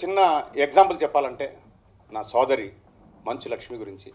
చిన్న ఎగ్జాంపుల్ చెప్పాలంటే నా సోదరి మంచు లక్ష్మి గురించి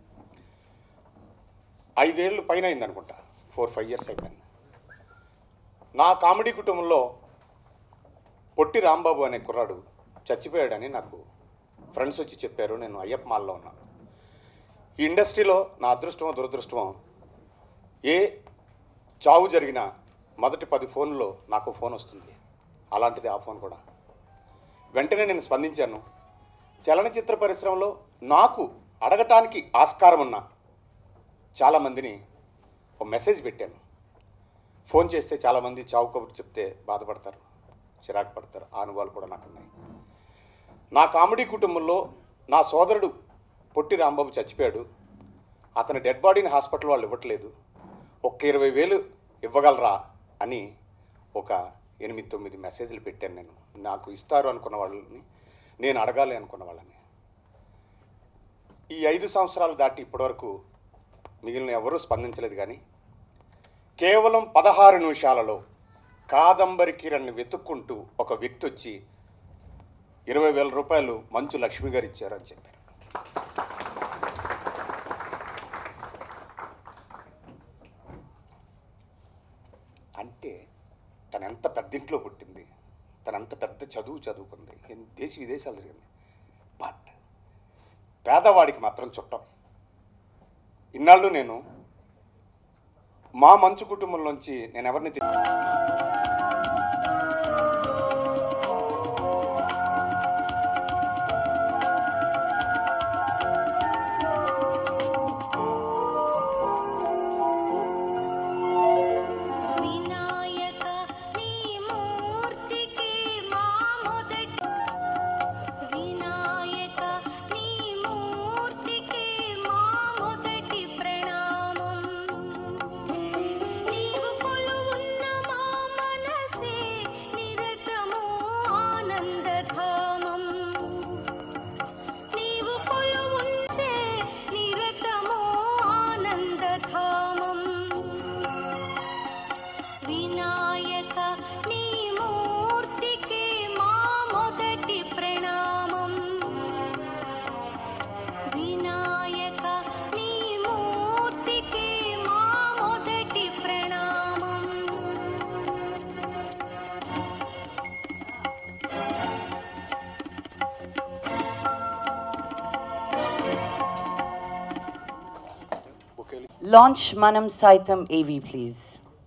ఐదేళ్ళు పైన అయింది అనుకుంటా ఫోర్ ఫైవ్ ఇయర్స్ అయిపోయింది నా కామెడీ కుటుంబంలో పొట్టి రాంబాబు అనే కుర్రాడు చచ్చిపోయాడని నాకు ఫ్రెండ్స్ వచ్చి చెప్పారు నేను అయ్యప్ప మాల్లో ఉన్నాను ఈ ఇండస్ట్రీలో నా అదృష్టమో దురదృష్టమో ఏ చావు జరిగినా మొదటి పది ఫోన్లో నాకు ఫోన్ వస్తుంది అలాంటిది ఆ ఫోన్ కూడా వెంటనే నేను స్పందించాను చలనచిత్ర పరిశ్రమలో నాకు అడగటానికి ఆస్కారం ఉన్న చాలామందిని ఒక మెసేజ్ పెట్టాను ఫోన్ చేస్తే చాలామంది చావు కబురు చెప్తే బాధపడతారు చిరాకు పడతారు ఆ అనుభవాలు కూడా నాకు ఉన్నాయి నా కామెడీ కుటుంబంలో నా సోదరుడు పొట్టి రాంబాబు చచ్చిపోయాడు అతని డెడ్ బాడీని హాస్పిటల్ వాళ్ళు ఇవ్వట్లేదు ఒక్క ఇరవై వేలు ఇవ్వగలరా అని ఒక ఎనిమిది తొమ్మిది మెసేజ్లు పెట్టాను నేను నాకు ఇస్తారు అనుకున్న వాళ్ళని నేను అడగాలి అనుకున్న వాళ్ళని ఈ ఐదు సంవత్సరాలు దాటి ఇప్పటివరకు మిగిలిన ఎవరూ స్పందించలేదు కానీ కేవలం పదహారు నిమిషాలలో కాదంబరి కిరణ్ని వెతుక్కుంటూ ఒక వ్యక్తి వచ్చి ఇరవై వేల రూపాయలు మంచు లక్ష్మి గారు ఇచ్చారని చెప్పారు అంటే తన ఎంత పెద్దింట్లో పుట్టింది తన ఎంత పెద్ద చదువు చదువుకుంది ఎన్ని దేశ విదేశాలు తిరిగింది బట్ పేదవాడికి మాత్రం చుట్టం ఇన్నాళ్ళు నేను మా మంచు కుటుంబంలోంచి నేను ఎవరిని తి- వినాయక నీ మూర్తికి మా మొదటి వినాయక నీ మూర్తికి మా మొదటి ప్రణామం నీవు కొలువున్న మా మనసే నిరతము ఆనందధామం నీవు కొలువుంటే నిరతము ఆనందధామం వినాయక నీ మూర్తికి మా మొదటి ప్రణామం వినాయక నీ మూర్తికి మా మొదటి ప్రణామం బొకేలు Launch Manam Saitam AV, please.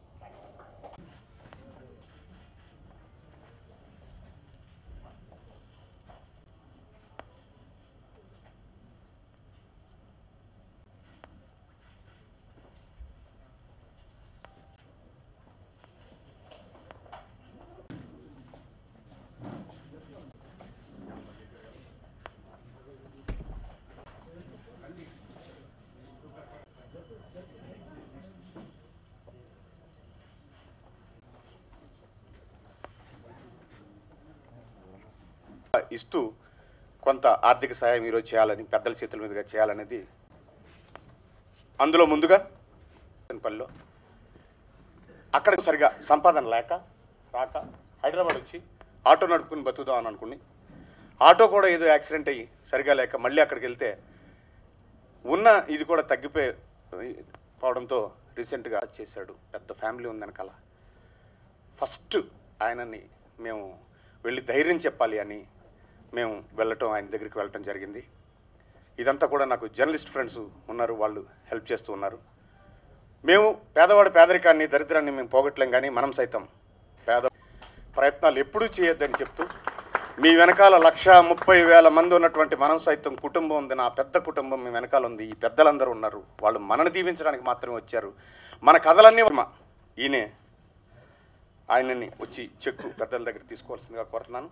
ఇస్తూ కొంత ఆర్థిక సహాయం ఈరోజు చేయాలని పెద్దల చేతుల మీదుగా చేయాలనేది అందులో ముందుగా పనిలో అక్కడ సరిగా సంపాదన లేక రాక హైదరాబాద్ వచ్చి ఆటో నడుపుకుని బతుకుదాం అని అనుకుని ఆటో కూడా ఏదో యాక్సిడెంట్ అయ్యి సరిగా లేక మళ్ళీ అక్కడికి వెళ్తే ఉన్న ఇది కూడా తగ్గిపోయి పోవడంతో రీసెంట్గా చేశాడు పెద్ద ఫ్యామిలీ ఉంది వెనకాల ఫస్ట్ ఆయనని మేము వెళ్ళి ధైర్యం చెప్పాలి అని మేము వెళ్ళటం ఆయన దగ్గరికి వెళ్ళటం జరిగింది ఇదంతా కూడా నాకు జర్నలిస్ట్ ఫ్రెండ్స్ ఉన్నారు వాళ్ళు హెల్ప్ చేస్తూ ఉన్నారు మేము పేదవాడి పేదరికాన్ని దరిద్రాన్ని మేము పోగొట్టలేం కానీ మనం సైతం పేద ప్రయత్నాలు ఎప్పుడూ చేయొద్దని చెప్తూ మీ వెనకాల లక్ష ముప్పై వేల మంది ఉన్నటువంటి మనం సైతం కుటుంబం ఉంది నా పెద్ద కుటుంబం మీ వెనకాల ఉంది ఈ పెద్దలందరూ ఉన్నారు వాళ్ళు మనని దీవించడానికి మాత్రమే వచ్చారు మన కథలన్నీ మా- ఈయనే ఆయనని వచ్చి చెక్కు పెద్దల దగ్గర తీసుకోవాల్సిందిగా కోరుతున్నాను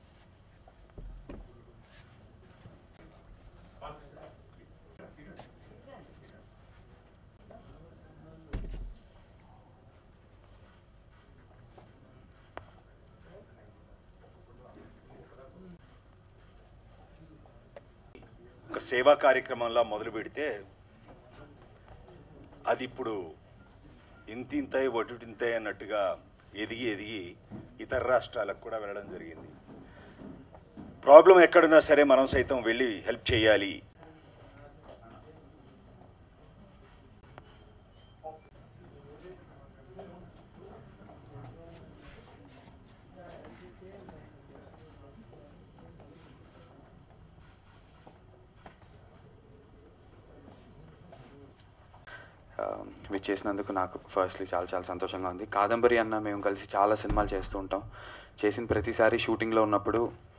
ఒక సేవా కార్యక్రమంలా మొదలు పెడితే అది ఇప్పుడు ఇంతింతై వటుటింతై అన్నట్టుగా ఎదిగి ఎదిగి ఇతర రాష్ట్రాలకు కూడా వెళ్ళడం జరిగింది ప్రాబ్లం ఎక్కడున్నా సరే మనం సైతం వెళ్ళి హెల్ప్ చేయాలి విచ్చేసినందుకు నాకు ఫస్ట్లీ చాలా చాలా సంతోషంగా ఉంది కాదంబరి అన్న మేము కలిసి చాలా సినిమాలు చేస్తూ ఉంటాం చేసిన ప్రతిసారి షూటింగ్లో ఉన్నప్పుడు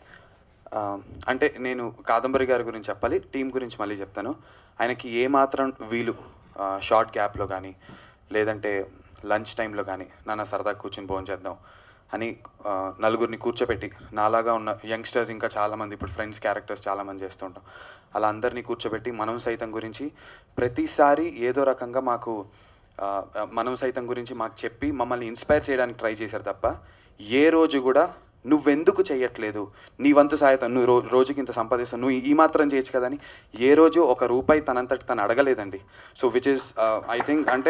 ఆ, అంటే నేను కాదంబరి గారి గురించి చెప్పాలి టీం గురించి మళ్ళీ చెప్తాను ఆయనకి ఏ మాత్రం వీలు షార్ట్ గ్యాప్లో కానీ లేదంటే లంచ్ టైంలో కానీ నాన్న సరదా కూర్చుని భోజనం చేద్దాం అని ఆ, నలుగురిని కూర్చోబెట్టి నాలాగా ఉన్న యంగ్స్టర్స్ ఇంకా చాలామంది ఇప్పుడు ఫ్రెండ్స్ క్యారెక్టర్స్ చాలామంది చేస్తుంటాం అలా అందరినీ కూర్చోబెట్టి మనం సైతం గురించి ప్రతిసారి ఏదో రకంగా మాకు ఆ, మనం సైతం గురించి మాకు చెప్పి మమ్మల్ని ఇన్స్పైర్ చేయడానికి ట్రై చేశారు తప్ప ఏ రోజు కూడా నువ్వెందుకు చేయట్లేదు నీ వంతు సాయతం నువ్వు రో రోజుకి ఇంత సంపాదిస్తావు నువ్వు ఈ మాత్రం చేయొచ్చు కదని ఏ రోజు ఒక రూపాయి తనంతటి తను అడగలేదండి so which is I think అంటే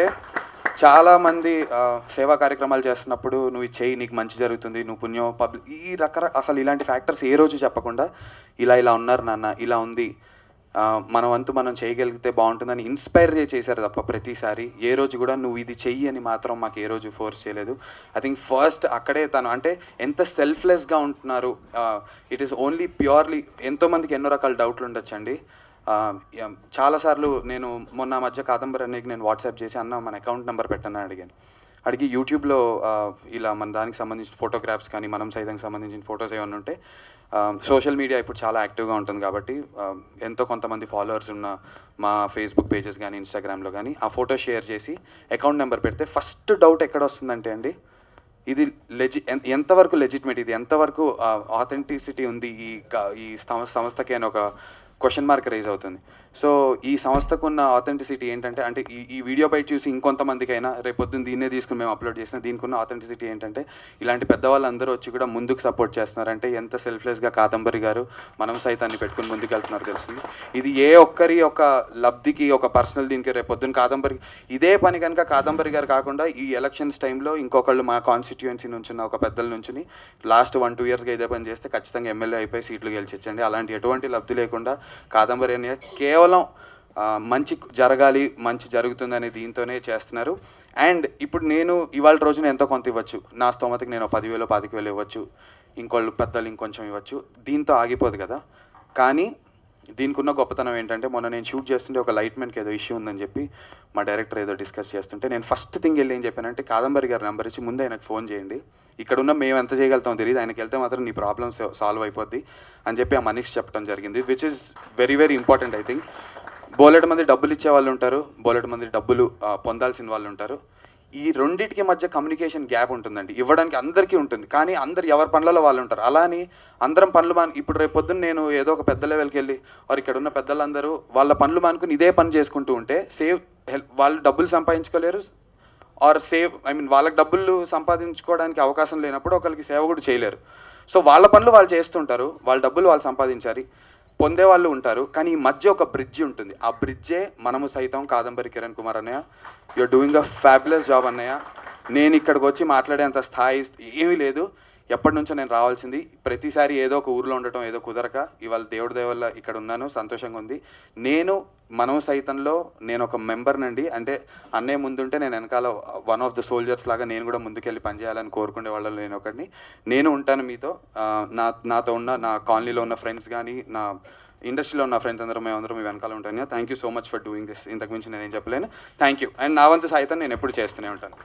చాలామంది ఆ, సేవా కార్యక్రమాలు చేస్తున్నప్పుడు నువ్వు ఇది చేయి నీకు మంచి జరుగుతుంది నువ్వు పుణ్యం పబ్లిక్ ఈ రకరకాల అసలు ఇలాంటి ఫ్యాక్టర్స్ ఏ రోజు చెప్పకుండా ఇలా ఇలా ఉన్నారు నాన్న ఇలా ఉంది ఆ, మన వంతు మనం చేయగలిగితే బాగుంటుందని ఇన్స్పైర్ చేశారు తప్ప ప్రతిసారి ఏ రోజు కూడా నువ్వు ఇది చెయ్యి అని మాత్రం మాకు ఏ రోజు ఫోర్స్ చేయలేదు ఐ థింక్ ఫస్ట్ అక్కడే తను అంటే ఎంత సెల్ఫ్లెస్గా ఉంటున్నారు ఇట్ ఈస్ ఓన్లీ ప్యూర్లీ ఎంతోమందికి ఎన్నో రకాల డౌట్లు ఉండొచ్చండి ఆ, యా- చాలాసార్లు నేను మొన్న మధ్య కాదంబరి అనేది నేను వాట్సాప్ చేసి అన్న మన అకౌంట్ నెంబర్ పెట్టని అడిగాను అడిగి యూట్యూబ్లో ఆ, ఇలా మన దానికి సంబంధించిన ఫోటోగ్రాఫ్స్ కానీ మనం సైతంకి సంబంధించిన ఫొటోస్ ఏమైనా ఉంటే సోషల్ మీడియా ఇప్పుడు చాలా యాక్టివ్గా ఉంటుంది కాబట్టి ఆ, ఎంతో కొంతమంది ఫాలోవర్స్ ఉన్న మా ఫేస్బుక్ పేజెస్ కానీ ఇన్స్టాగ్రామ్లో కానీ ఆ ఫోటో షేర్ చేసి అకౌంట్ నెంబర్ పెడితే ఫస్ట్ డౌట్ ఎక్కడ వస్తుందంటే అండి ఇది లెజి ఎన్- ఎంతవరకు లెజిట్మేట్ ఇది ఎంతవరకు ఆథెంటిసిటీ ఉంది ఈ క- ఈ సంస్థ సంస్థకి అని ఒక క్వశ్చన్ మార్క్ రైజ్ అవుతుంది సో ఈ సంస్థకు ఉన్న ఆథెంటిసిటీ ఏంటంటే అంటే ఈ ఈ వీడియో బయట చూసి ఇంకొంతమందికైనా రేపొద్దున దీన్నే తీసుకుని మేము అప్లోడ్ చేసిన దీనికి ఉన్న ఆథెంటిసిటీ ఏంటంటే ఇలాంటి పెద్దవాళ్ళు అందరూ వచ్చి కూడా ముందుకు సపోర్ట్ చేస్తున్నారు అంటే ఎంత సెల్ఫ్లెస్గా కాదంబరి గారు మనం సైతాన్ని పెట్టుకుని ముందుకు వెళ్తున్నారు తెలుస్తుంది ఇది ఏ ఒక్కరి ఒక లబ్ధికి ఒక పర్సనల్ దీనికి రేపొద్దున కాదంబరి ఇదే పని కనుక కాదంబరి గారు కాకుండా ఈ ఎలక్షన్స్ టైంలో ఇంకొకళ్ళు మా కాన్స్టిట్యుయెన్సీ నుంచి ఉన్న ఒక పెద్దల నుంచి లాస్ట్ వన్ టూ ఇయర్స్గా ఇదే పని చేస్తే ఖచ్చితంగా ఎమ్మెల్యే అయిపోయి సీట్లు గెలిచించండి అలాంటి ఎటువంటి లబ్ధి లేకుండా కాదంబరి అని కేవలం ఆ, మంచి జరగాలి మంచి జరుగుతుందనే దీంతోనే చేస్తున్నారు అండ్ ఇప్పుడు నేను ఇవాళ రోజున ఎంతో కొంత ఇవ్వచ్చు నా స్తోమతకి నేను పదివేలు పాతిక వేలు ఇవ్వచ్చు ఇంకోళ్ళు పెద్దలు ఇంకొంచెం ఇవ్వచ్చు దీంతో ఆగిపోదు కదా కానీ దీనికి ఉన్న గొప్పతనం ఏంటంటే మొన్న నేను షూట్ చేస్తుంటే ఒక లైట్ మ్యాన్కి ఏదో ఇష్యూ ఉందని చెప్పి మా డైరెక్టర్ ఏదో డిస్కస్ చేస్తుంటే నేను ఫస్ట్ థింగ్ వెళ్ళి ఏం చెప్పానంటే కాదంబరి గారి నెంబర్ ఇచ్చి ముందే ఆయనకు ఫోన్ చేయండి ఇక్కడ ఉన్న మేము ఎంత చేయగలుగుతామో తెలియదు ఆయనకి వెళ్తే మాత్రం నీ ప్రాబ్లమ్ సాల్వ్ అయిపోద్ది అని చెప్పి ఆ మనిషి చెప్పడం జరిగింది which is very very important I think బోలెడు మంది డబ్బులు ఇచ్చే వాళ్ళు ఉంటారు బోలెడు మంది డబ్బులు ఆ, పొందాల్సిన వాళ్ళు ఉంటారు ఈ రెండింటికి మధ్య కమ్యూనికేషన్ గ్యాప్ ఉంటుందండి ఇవ్వడానికి అందరికీ ఉంటుంది కానీ అందరు ఎవరి పనులలో వాళ్ళు ఉంటారు అలా అని అందరం పనులు మాన్ ఇప్పుడు రేపు పొద్దున్న నేను ఏదో ఒక పెద్ద లెవెల్కి వెళ్ళి వారు ఇక్కడ ఉన్న పెద్దలందరూ వాళ్ళ పనులు మానుకుని ఇదే పని చేసుకుంటూ ఉంటే సేవ్ హెల్ప్ వాళ్ళు డబ్బులు సంపాదించుకోలేరు ఆర్ సేవ్ ఐ మీన్ వాళ్ళకి డబ్బులు సంపాదించుకోవడానికి అవకాశం లేనప్పుడు ఒకరికి సేవ కూడా చేయలేరు సో వాళ్ళ పనులు వాళ్ళు చేస్తుంటారు వాళ్ళ డబ్బులు వాళ్ళు సంపాదించాలి పొందే వాళ్ళు ఉంటారు కానీ ఈ మధ్య ఒక బ్రిడ్జి ఉంటుంది ఆ బ్రిడ్జే మనము సైతం కాదంబరి కిరణ్ కుమార్ అన్నయ్య you are doing a fabulous job అన్నయ్య నేను ఇక్కడికి వచ్చి మాట్లాడేంత స్థాయి ఏమీ లేదు ఎప్పటి నుంచో నేను రావాల్సింది ప్రతిసారి ఏదో ఒక ఊర్లో ఉండటం ఏదో కుదరక ఇవాళ దేవుడి దయ వల్ల ఇక్కడ ఉన్నాను సంతోషంగా ఉంది నేను మనం సైతంలో నేను ఒక మెంబర్ నండి అంటే అన్నయ్య ముందుంటే నేను వెనకాల వన్ ఆఫ్ ద సోల్జర్స్ లాగా నేను కూడా ముందుకెళ్ళి పనిచేయాలని కోరుకునే వాళ్ళలో నేను ఒకటిని నేను ఉంటాను మీతో ఆ, నా నాతో ఉన్న నా కాలనీలో ఉన్న ఫ్రెండ్స్ కానీ నా ఇండస్ట్రీలో ఉన్న ఫ్రెండ్స్ అందరం మేమందరం మీ వెనకాల ఉంటాను thank you so much for doing this ఇంతకు మించి నేను ఏం చెప్పలేను థ్యాంక్ యూ అండ్ నా వంతు సైతం నేను ఎప్పుడు చేస్తూనే ఉంటాను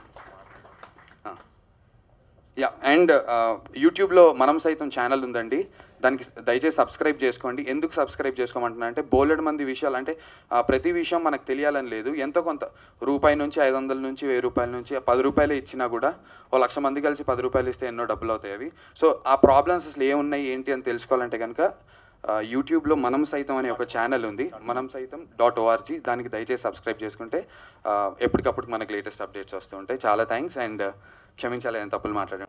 యా అండ్ యూట్యూబ్లో మనం సైతం ఛానల్ ఉందండి దానికి దయచేసి సబ్స్క్రైబ్ చేసుకోండి ఎందుకు సబ్స్క్రైబ్ చేసుకోమంటున్నా అంటే బోలెడు మంది విషయాలు అంటే ఆ, ప్రతి విషయం మనకు తెలియాలని లేదు ఎంతో కొంత రూపాయి నుంచి ఐదు వందల నుంచి వెయ్యి రూపాయల నుంచి పది రూపాయలు ఇచ్చినా కూడా ఓ లక్ష మంది కలిసి పది రూపాయలు ఇస్తే ఎన్నో డబ్బులు అవుతాయి అవి సో ఆ ప్రాబ్లమ్స్ అసలు ఏమున్నాయి ఏంటి అని తెలుసుకోవాలంటే కనుక ఆ, యూట్యూబ్లో మనం సైతం అనే ఒక ఛానల్ ఉంది మనం సైతం డాట్ ఓఆర్జీ దానికి దయచేసి సబ్స్క్రైబ్ చేసుకుంటే ఆ, ఎప్పటికప్పుడు మనకి లేటెస్ట్ అప్డేట్స్ వస్తూ ఉంటాయి చాలా థ్యాంక్స్ అండ్ క్షమించాలి ఎంత తప్పులు మాట్లాడాను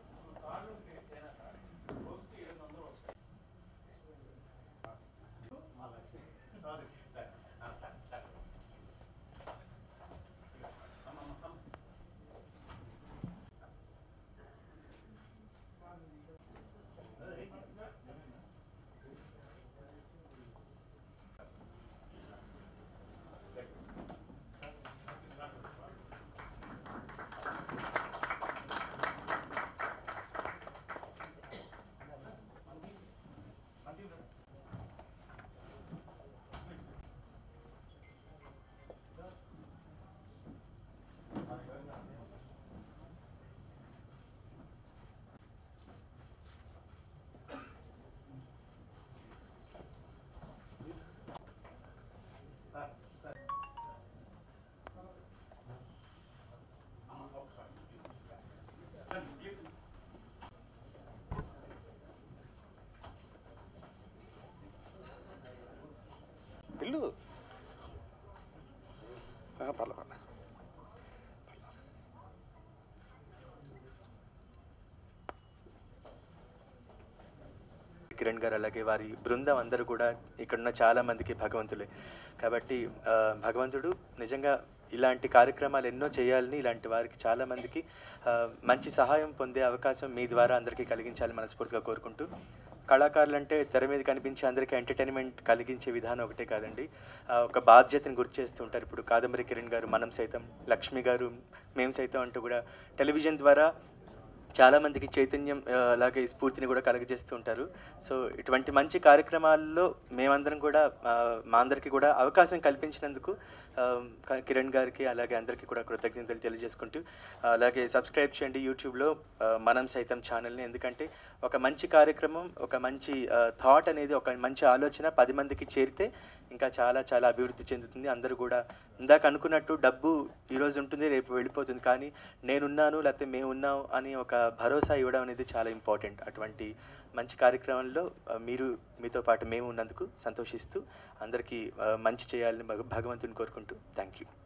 కిరణ్ గారు అలాగే వారి బృందం అందరూ కూడా ఇక్కడున్న చాలా మందికి భగవంతులే కాబట్టి ఆ, భగవంతుడు నిజంగా ఇలాంటి కార్యక్రమాలు ఎన్నో చేయాలని ఇలాంటి వారికి చాలా మందికి ఆ, మంచి సహాయం పొందే అవకాశం మీ ద్వారా అందరికీ కలిగించాలని మనస్ఫూర్తిగా కోరుకుంటూ కళాకారులు అంటే తెర మీద కనిపించే అందరికీ ఎంటర్టైన్మెంట్ కలిగించే విధానం ఒకటే కాదండి ఆ, ఒక బాధ్యతను గుర్తు చేస్తూ ఉంటారు ఇప్పుడు కాదంబరి కిరణ్ గారు మనం సైతం లక్ష్మి గారు మేము సైతం అంటూ కూడా టెలివిజన్ ద్వారా చాలామందికి చైతన్యం ఆ, అలాగే స్ఫూర్తిని కూడా కలగజేస్తూ ఉంటారు సో ఇటువంటి మంచి కార్యక్రమాల్లో మేమందరం కూడా ఆ, మా అందరికీ కూడా అవకాశం కల్పించినందుకు ఆ, క- కిరణ్ గారికి అలాగే అందరికీ కూడా కృతజ్ఞతలు తెలియజేసుకుంటూ ఆ, అలాగే సబ్స్క్రైబ్ చేయండి యూట్యూబ్లో ఆ, మనం సైతం ఛానల్ని ఎందుకంటే ఒక మంచి కార్యక్రమం ఒక మంచి థాట్ అనేది ఒక మంచి ఆలోచన పది మందికి చేరితే ఇంకా చాలా చాలా అభివృద్ధి చెందుతుంది అందరూ కూడా ఇందాక అనుకున్నట్టు డబ్బు ఈరోజు ఉంటుంది రేపు వెళ్ళిపోతుంది కానీ నేనున్నాను లేకపోతే మేము ఉన్నాం అని ఒక భరోసా ఇవ్వడం అనేది చాలా ఇంపార్టెంట్ అటువంటి మంచి కార్యక్రమంలో ఆ, మీరు మీతో పాటు మేము ఉన్నందుకు సంతోషిస్తూ అందరికీ ఆ, మంచి చేయాలని భగ- భగవంతుని కోరుకుంటూ థ్యాంక్ యూ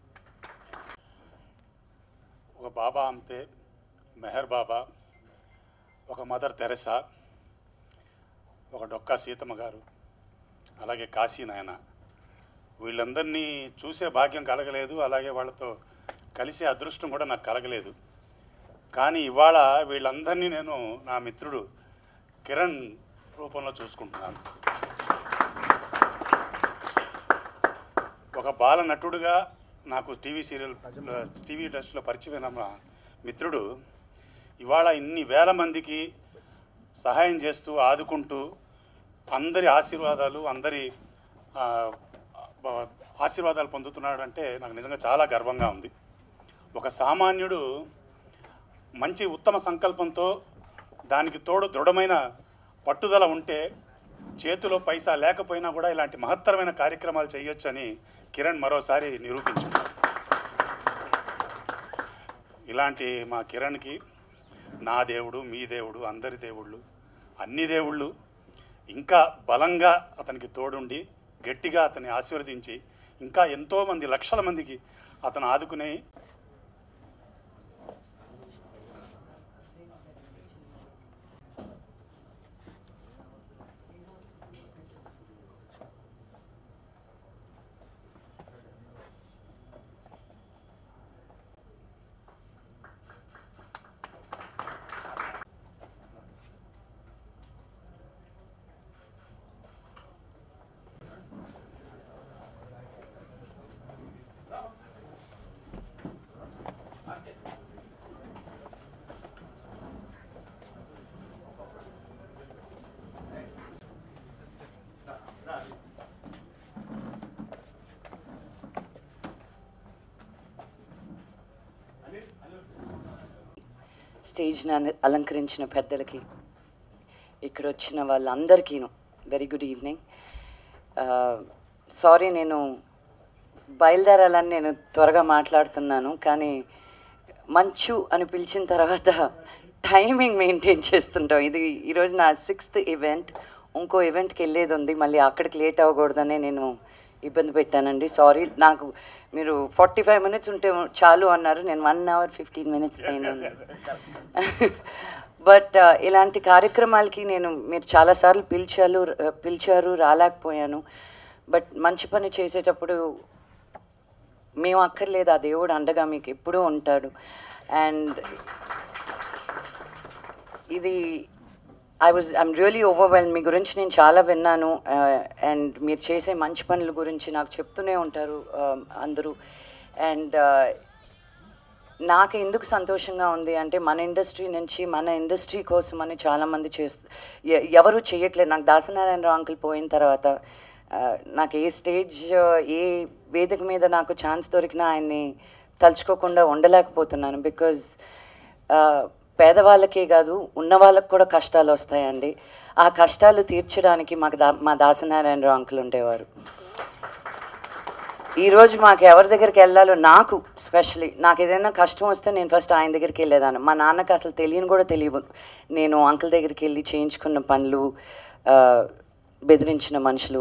ఒక బాబా అంతే మెహర్ బాబా ఒక మదర్ తెరెసా ఒక డొక్కా సీతమ్మ గారు అలాగే కాశీ నాయన వీళ్ళందరినీ చూసే భాగ్యం కలగలేదు అలాగే వాళ్ళతో కలిసే అదృష్టం కూడా నాకు కలగలేదు కానీ ఇవాళ వీళ్ళందరినీ నేను నా మిత్రుడు కిరణ్ రూపంలో చూసుకుంటున్నాను ఒక బాల నటుడుగా నాకు టీవీ సీరియల్ టీవీ ఇండస్ట్రీలో పరిచయమైన మా మిత్రుడు ఇవాళ ఇన్ని వేల మందికి సహాయం చేస్తూ ఆదుకుంటూ అందరి ఆశీర్వాదాలు అందరి ఆ, ఆ, ఆశీర్వాదాలు పొందుతున్నాడంటే నాకు నిజంగా చాలా గర్వంగా ఉంది ఒక సామాన్యుడు మంచి ఉత్తమ సంకల్పంతో దానికి తోడు దృఢమైన పట్టుదల ఉంటే చేతిలో పైసా లేకపోయినా కూడా ఇలాంటి మహత్తరమైన కార్యక్రమాలు చేయొచ్చని కిరణ్ మరోసారి నిరూపించాడు ఇలాంటి మా కిరణ్కి నా దేవుడు మీ దేవుడు అందరి దేవుళ్ళు అన్ని దేవుళ్ళు ఇంకా బలంగా అతనికి తోడుండి గట్టిగా అతన్ని ఆశీర్వదించి ఇంకా ఎంతోమంది లక్షల మందికి అతను ఆదుకునే స్టేజ్ని అల- అలంకరించిన పెద్దలకి ఇక్కడ వచ్చిన వాళ్ళందరికీను వెరీ గుడ్ ఈవినింగ్ సారీ నేను బయలుదేరాలని నేను త్వరగా మాట్లాడుతున్నాను కానీ మంచు అని పిలిచిన తర్వాత టైమింగ్ మెయింటైన్ చేస్తుంటాం ఇది ఈరోజు నా సిక్స్త్ ఈవెంట్ ఇంకో ఈవెంట్కి వెళ్ళేది ఉంది మళ్ళీ అక్కడికి లేట్ అవ్వకూడదనే నేను ఇబ్బంది పెట్టానండి సారీ నాకు మీరు ఫార్టీ ఫైవ్ మినిట్స్ ఉంటే చాలు అన్నారు నేను వన్ అవర్ ఫిఫ్టీన్ మినిట్స్ పైన బట్ ఇలాంటి కార్యక్రమాలకి నేను మీరు చాలాసార్లు పిలిచారు పిలిచారు రాలేకపోయాను బట్ మంచి పని చేసేటప్పుడు మేము అక్కర్లేదు ఆ దేవుడు అండగా మీకు ఎప్పుడూ ఉంటాడు అండ్ ఇది I was I'm really overwhelm మీ గురించి నేను చాలా విన్నాను అండ్ మీరు చేసే మంచి పనుల గురించి నాకు చెప్తూనే ఉంటారు uh, అందరూ అండ్ నాకు ఎందుకు సంతోషంగా ఉంది అంటే మన ఇండస్ట్రీ నుంచి మన ఇండస్ట్రీ కోసం అని చాలామంది చేస్తూ ఎ- ఎవరు చేయట్లేదు నాకు దాసనారాయణరావు అంకుల్ పోయిన తర్వాత ఆ, నాకు ఏ స్టేజ్ ఏ వేదిక మీద నాకు ఛాన్స్ దొరికినా ఆయన్ని తలుచుకోకుండా ఉండలేకపోతున్నాను బికాజ్ పేదవాళ్ళకే కాదు ఉన్న వాళ్ళకి కూడా కష్టాలు వస్తాయండి ఆ కష్టాలు తీర్చడానికి మాకు దా మా దాసనారాయణరావు అంకుల్ ఉండేవారు ఈరోజు మాకు ఎవరి దగ్గరికి వెళ్ళాలో నాకు స్పెషలీ నాకు ఏదైనా కష్టం వస్తే నేను ఫస్ట్ ఆయన దగ్గరికి వెళ్ళేదాన్ని మా నాన్నకి అసలు తెలియని కూడా తెలియవు నేను అంకుల్ దగ్గరికి వెళ్ళి చేయించుకున్న పనులు ఆ, బెదిరించిన మనుషులు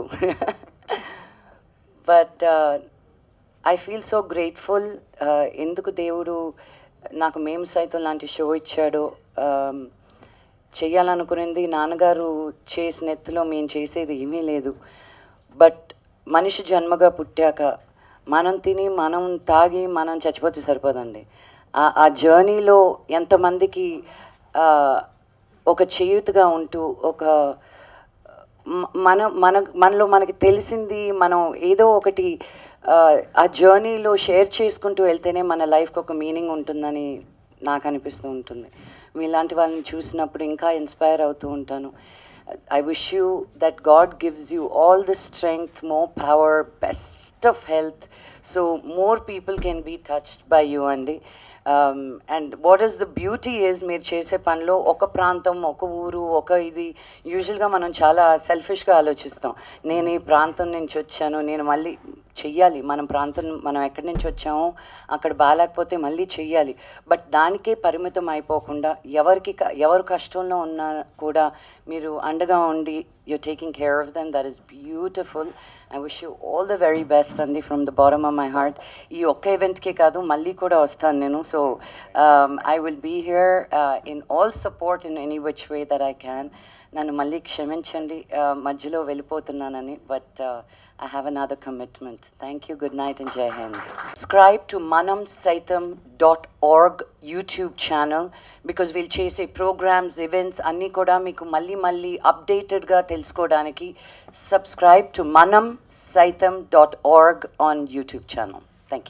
but I feel so grateful ఎందుకు దేవుడు నాకు మేము సైతం లాంటి షో ఇచ్చాడో um, చెయ్యాలనుకునేది నాన్నగారు చేసిన ఎత్తులో మేము చేసేది ఏమీ లేదు బట్ మనిషి జన్మగా పుట్టాక మనం తిని మనం తాగి మనం చచ్చిపోతే సరిపోదండి ఆ- ఆ జర్నీలో ఎంతమందికి ఆ, ఒక చేయూతగా ఉంటూ ఒక మ- మన మన మనలో మనకి తెలిసింది మనం ఏదో ఒకటి ఆ, ఆ జర్నీలో షేర్ చేసుకుంటూ వెళ్తేనే మన లైఫ్కి ఒక మీనింగ్ ఉంటుందని నాకు అనిపిస్తూ ఉంటుంది మీలాంటి వాళ్ళని చూసినప్పుడు ఇంకా ఇన్స్పైర్ అవుతూ ఉంటాను I wish you that God gives you all the strength more power best of health so more people can be touched by you అండి and what is the beauty is మీరు చేసే పనిలో ఒక ప్రాంతం ఒక ఊరు ఒక ఇది యూజువల్గా మనం చాలా సెల్ఫిష్గా ఆలోచిస్తాం నేను ఈ ప్రాంతం నుంచి వచ్చాను నేను మళ్ళీ చెయ్యాలి మన ప్రాంతం మనం ఎక్కడి నుంచి వచ్చామో అక్కడ బాగాలేకపోతే మళ్ళీ చెయ్యాలి బట్ దానికే పరిమితం అయిపోకుండా ఎవరికి క- ఎవరు కష్టంలో ఉన్నా కూడా మీరు అండగా ఉండి you're taking care of them. That is beautiful. I wish you all the very best, Andy, from the bottom of my heart. ఈ ఒక్క ఈవెంట్కే కాదు మళ్ళీ కూడా వస్తాను నేను so I will be here in all support in any which way that I can నన్ను మళ్ళీ క్షమించండి uh, మధ్యలో వెళ్ళిపోతున్నానని but I have another commitment thank you good night and Jai Hind subscribe to Manam Saitham dot org YouTube channel because వీళ్ళు చేసే programmes events అన్నీ కూడా మీకు మళ్ళీ మళ్ళీ అప్డేటెడ్గా తెలుసుకోవడానికి subscribe to Manam Saitham dot org on YouTube channel thank you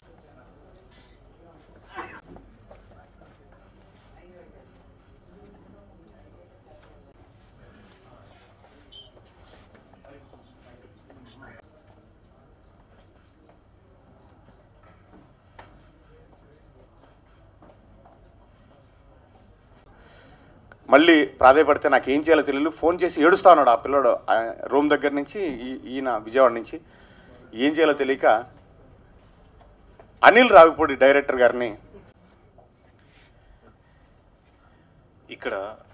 మళ్ళీ ప్రాధాయపడితే నాకు ఏం చేయాలో తెలియదు ఫోన్ చేసి ఏడుస్తా ఉన్నాడు ఆ పిల్లడు ఆ రూమ్ దగ్గర నుంచి ఈ- ఈయన విజయవాడ నుంచి ఏం చేయాలో తెలియక అనిల్ రావిపూడి డైరెక్టర్ గారిని ఇక్కడ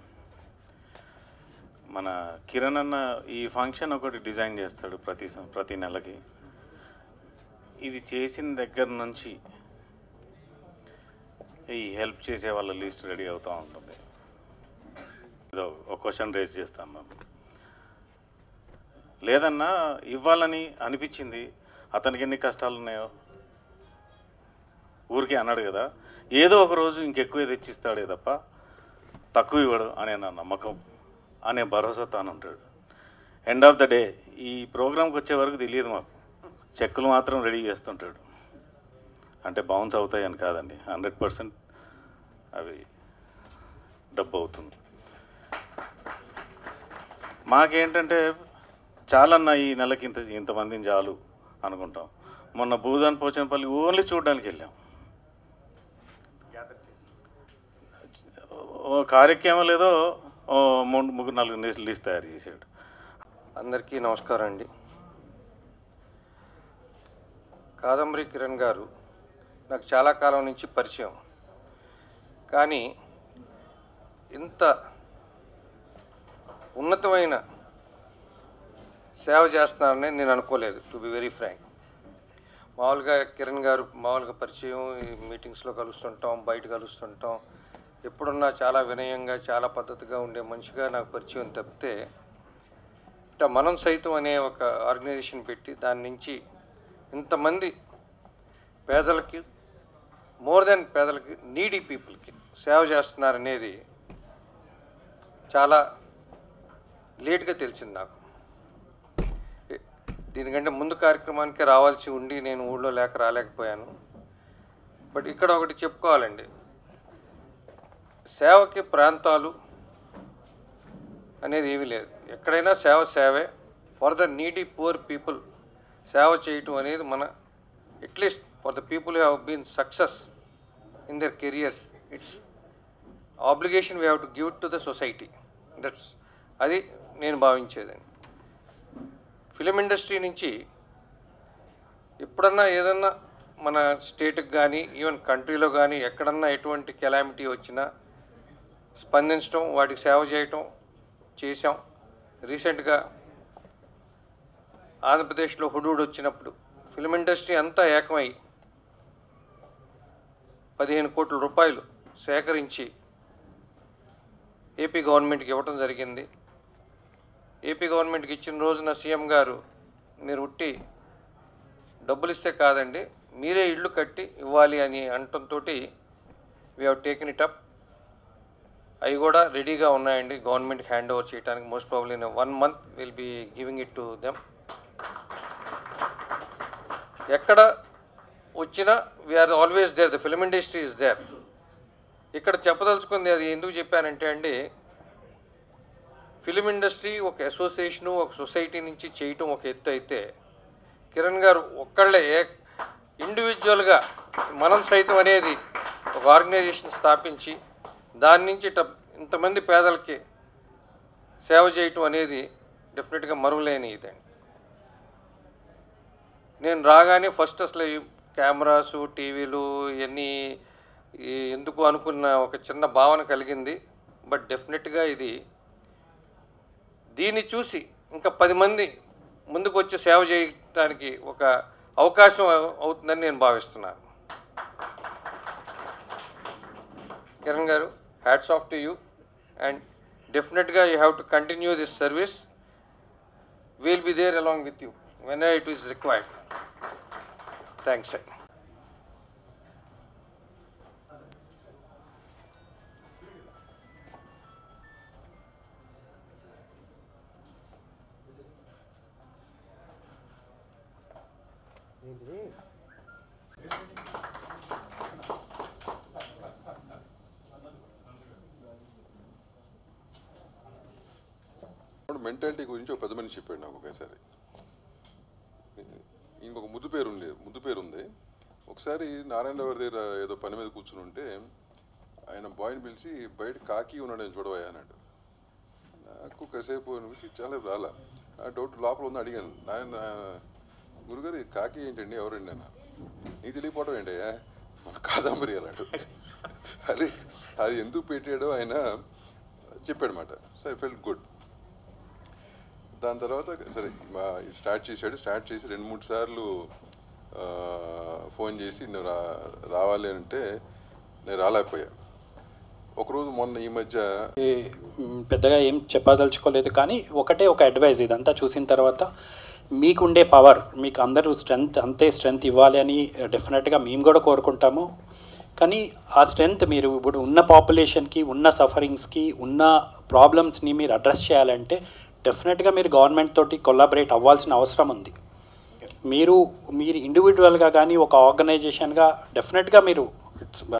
మన కిరణ్ అన్న ఈ ఫంక్షన్ ఒకటి డిజైన్ చేస్తాడు ప్రతి సం- ప్రతి నెలకి ఇది చేసిన దగ్గర నుంచి ఈ హెల్ప్ చేసే వాళ్ళ లిస్ట్ రెడీ అవుతూ ఉంటుంది ఇదో ఒక క్వశ్చన్ రేజ్ చేస్తాం మేము లేదన్నా ఇవ్వాలని అనిపించింది అతనికి ఎన్ని కష్టాలు ఉన్నాయో ఊరికే అన్నాడు కదా ఏదో ఒక రోజు ఇంకెక్కువ తెచ్చిస్తాడే తప్ప తక్కువ ఇవ్వడు అనే నా నమ్మకం అనే భరోసా తాను ఉంటాడు ఎండ్ ఆఫ్ ద డే ఈ ప్రోగ్రామ్కి వచ్చే వరకు తెలియదు మాకు చెక్కులు మాత్రం రెడీ చేస్తుంటాడు అంటే బౌన్స్ అవుతాయి అని కాదండి హండ్రెడ్ పర్సెంట్ అవి డబ్బు అవుతుంది మాకేంటంటే చాలన్న ఈ నెలకి ఇంత ఇంతమందిని చాలు అనుకుంటాం మొన్న భూదాన్ పోచంపల్లి ఓన్లీ చూడడానికి వెళ్ళాం ఓ కార్యక్రమం లేదో ఓ మూడు ముగ్గురు నాలుగు లిస్ట్ లిస్ట్ తయారు చేశాడు అందరికీ నమస్కారం అండి కాదంబరి కిరణ్ గారు నాకు చాలా కాలం నుంచి పరిచయం కానీ ఇంత ఉన్నతమైన సేవ చేస్తున్నారని నేను అనుకోలేదు టు బి వెరీ ఫ్రాంక్ మామూలుగా కిరణ్ గారు మామూలుగా పరిచయం ఈ మీటింగ్స్లో కలుస్తుంటాం బయట కలుస్తుంటాం ఎప్పుడున్నా చాలా వినయంగా చాలా పద్ధతిగా ఉండే మనిషిగా నాకు పరిచయం తప్పితే ఇట్లా మనం సైతం అనే ఒక ఆర్గనైజేషన్ పెట్టి దాని నుంచి ఇంతమంది పేదలకి మోర్ దెన్ పేదలకి నీడీ పీపుల్కి సేవ చేస్తున్నారనేది చాలా లేట్గా తెలిసింది నాకు ఏ- దీనికంటే ముందు కార్యక్రమానికి రావాల్సి ఉండి నేను ఊళ్ళో లేక రాలేకపోయాను బట్ ఇక్కడ ఒకటి చెప్పుకోవాలండి సేవకి ప్రాంతాలు అనేది ఏమీ లేదు ఎక్కడైనా సేవ సేవే for the needy poor people సేవ చేయటం అనేది మన at least for the people have been success in their careers it's obligation we have to give to the society that's అది నేను భావించేదండి ఫిలిం ఇండస్ట్రీ నుంచి ఎప్పుడన్నా ఏదన్నా మన స్టేట్కి కానీ ఈవెన్ కంట్రీలో కానీ ఎక్కడన్నా ఎటువంటి కెలామిటీ వచ్చినా స్పందించడం వాటికి సేవ చేయటం చేశాం రీసెంట్గా ఆంధ్రప్రదేశ్లో హుడూడ్ వచ్చినప్పుడు ఫిలిం ఇండస్ట్రీ అంతా ఏకమై పదిహేను కోట్ల రూపాయలు సేకరించి ఏపీ గవర్నమెంట్కి ఇవ్వటం జరిగింది ఏపీ గవర్నమెంట్కి ఇచ్చిన రోజున సీఎం గారు మీరు ఉట్టి డబ్బులు ఇస్తే కాదండి మీరే ఇళ్ళు కట్టి ఇవ్వాలి అని అనటంతో we have taken it up అవి కూడా రెడీగా ఉన్నాయండి గవర్నమెంట్కి హ్యాండ్ ఓవర్ చేయడానికి most probably in one month will be giving it to them ఎక్కడ వచ్చినా we are always there the film industry is there ఇక్కడ చెప్పదలుచుకుంది అది ఎందుకు చెప్పానంటే అండి ఫిలిం ఇండస్ట్రీ ఒక అసోసియేషను ఒక సొసైటీ నుంచి చేయటం ఒక ఎత్తు అయితే కిరణ్ గారు ఒక్కళ్ళే ఏ ఇండివిజువల్గా మనం సైతం అనేది ఒక ఆర్గనైజేషన్ స్థాపించి దాని నుంచి ఇట ఇంతమంది పేదలకి సేవ చేయటం అనేది డెఫినెట్గా మరువలేని ఇదండి నేను రాగానే ఫస్ట్ అసలు ఈ కెమెరాసు టీవీలు ఇవన్నీ ఈ ఎందుకు అనుకున్న ఒక చిన్న భావన కలిగింది బట్ డెఫినెట్గా ఇది దీన్ని చూసి ఇంకా పది మంది ముందుకు వచ్చి సేవ చేయడానికి ఒక అవకాశం అవుతుందని నేను భావిస్తున్నాను Kiran garu hats off to you and డెఫినెట్గా you have to continue this service we'll be there along with you when it is required thanks sir ఇప్పుడు మెంటాలిటీ గురించి ఒక పెద్ద మనిషి చెప్పాడు నాకు ఒకేసారి ఈయనకు ఒక ముద్దు పేరు ఉంది ముద్దు పేరు ఉంది ఒకసారి నారాయణ గారి దగ్గర ఏదో పని మీద కూర్చుని ఉంటే ఆయన బాయ్ని పిలిచి బయట కాకి ఉన్నాడు నేను చూడవయ్యా అన్నాడు నాకు కాసేపు అనిపించి చాలా రాలా ఆ డౌట్ లోపల ఉంది అడిగాను నాయన గురుగారు ఈ కాకి ఏంటండి ఎవరండి అన్న నీకు తెలియపోవడం ఏంటయ్యా మన కాదంబరి అలాంటి అది అది ఎందుకు పెట్టాడో ఆయన చెప్పాడనమాట సో ఐ ఫెల్ట్ గుడ్ దాని తర్వాత సరే మా ఇది స్టార్ట్ చేశాడు స్టార్ట్ చేసి రెండు మూడు సార్లు ఆ, ఫోన్ చేసి నువ్వు రా రావాలి అంటే నేను రాలేకపోయా ఒకరోజు మొన్న ఈ మధ్య ఈ, మ్, పెద్దగా ఏం చెప్పదలుచుకోలేదు కానీ ఒకటే ఒక అడ్వైజ్ ఇదంతా చూసిన తర్వాత మీకుండే పవర్ మీకు అందరూ స్ట్రెంగ్త్ అంతే స్ట్రెంగ్త్ ఇవ్వాలి అని డెఫినెట్గా మేము కూడా కోరుకుంటాము కానీ ఆ స్ట్రెంగ్త్ మీరు ఇప్పుడు ఉన్న పాపులేషన్కి ఉన్న సఫరింగ్స్కి ఉన్న ప్రాబ్లమ్స్ని మీరు అడ్రస్ చేయాలంటే డెఫినెట్గా మీరు గవర్నమెంట్ తోటి కొలాబరేట్ అవ్వాల్సిన అవసరం ఉంది మీరు మీరు ఇండివిజువల్గా కానీ ఒక ఆర్గనైజేషన్గా డెఫినెట్గా మీరు ఇట్స్